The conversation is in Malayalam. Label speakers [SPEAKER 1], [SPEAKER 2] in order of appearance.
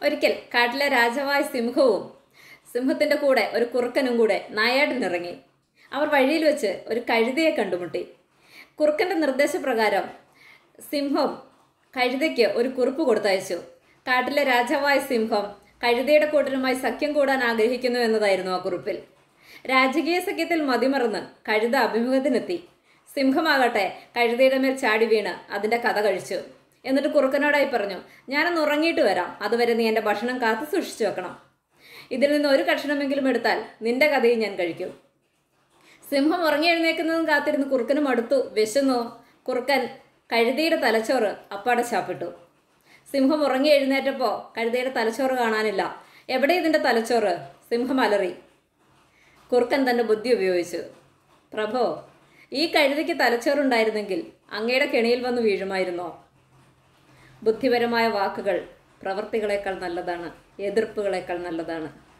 [SPEAKER 1] ഒരിക്കൽ കാട്ടിലെ രാജാവായ സിംഹവും സിംഹത്തിൻ്റെ കൂടെ ഒരു കുറുക്കനും കൂടെ നായാട്ടിനിറങ്ങി അവർ വഴിയിൽ വെച്ച് ഒരു കഴുതയെ കണ്ടുമുട്ടി കുറുക്കൻ്റെ നിർദ്ദേശപ്രകാരം സിംഹം കഴുതയ്ക്ക് ഒരു കുറിപ്പ് കൊടുത്തയച്ചു കാട്ടിലെ രാജാവായ സിംഹം കഴുതയുടെ കൂട്ടരുമായി സഖ്യം കൂടാൻ ആഗ്രഹിക്കുന്നു എന്നതായിരുന്നു ആ കുറിപ്പിൽ രാജകീയ സഖ്യത്തിൽ മതിമറന്ന് കഴുത അഭിമുഖത്തിനെത്തി സിംഹമാകട്ടെ കഴുതയുടെ മേൽ ചാടി വീണ് അതിൻ്റെ കഥ കഴിച്ചു എന്നിട്ട് കുറുക്കനോടായി പറഞ്ഞു ഞാനൊന്ന് ഉറങ്ങിയിട്ട് വരാം അതുവരെ നീ എൻ്റെ ഭക്ഷണം കാത്തു സൂക്ഷിച്ചു വെക്കണം ഇതിൽ നിന്ന് ഒരു കഷണമെങ്കിലും എടുത്താൽ നിന്റെ കഥയും ഞാൻ കഴിക്കും സിംഹം ഉറങ്ങി എഴുന്നേക്കുന്നതും കാത്തിരുന്ന് കുറുക്കനും അടുത്തു വിശന്നു കുറുക്കൻ കഴുതയുടെ തലച്ചോറ് അപ്പാടെ ചാപ്പിട്ടു സിംഹം ഉറങ്ങി എഴുന്നേറ്റപ്പോൾ കഴുതയുടെ തലച്ചോറ് കാണാനില്ല എവിടെ ഇതിൻ്റെ തലച്ചോറ് സിംഹം അലറി കുറുക്കൻ തൻ്റെ ബുദ്ധി ഉപയോഗിച്ചു പ്രഭോ ഈ കഴുതയ്ക്ക് തലച്ചോറുണ്ടായിരുന്നെങ്കിൽ അങ്ങയുടെ കെണിയിൽ വന്ന് വീഴുമായിരുന്നോ ബുദ്ധിപരമായ വാക്കുകൾ പ്രവർത്തികളേക്കാൾ നല്ലതാണ് എതിർപ്പുകളേക്കാൾ നല്ലതാണ്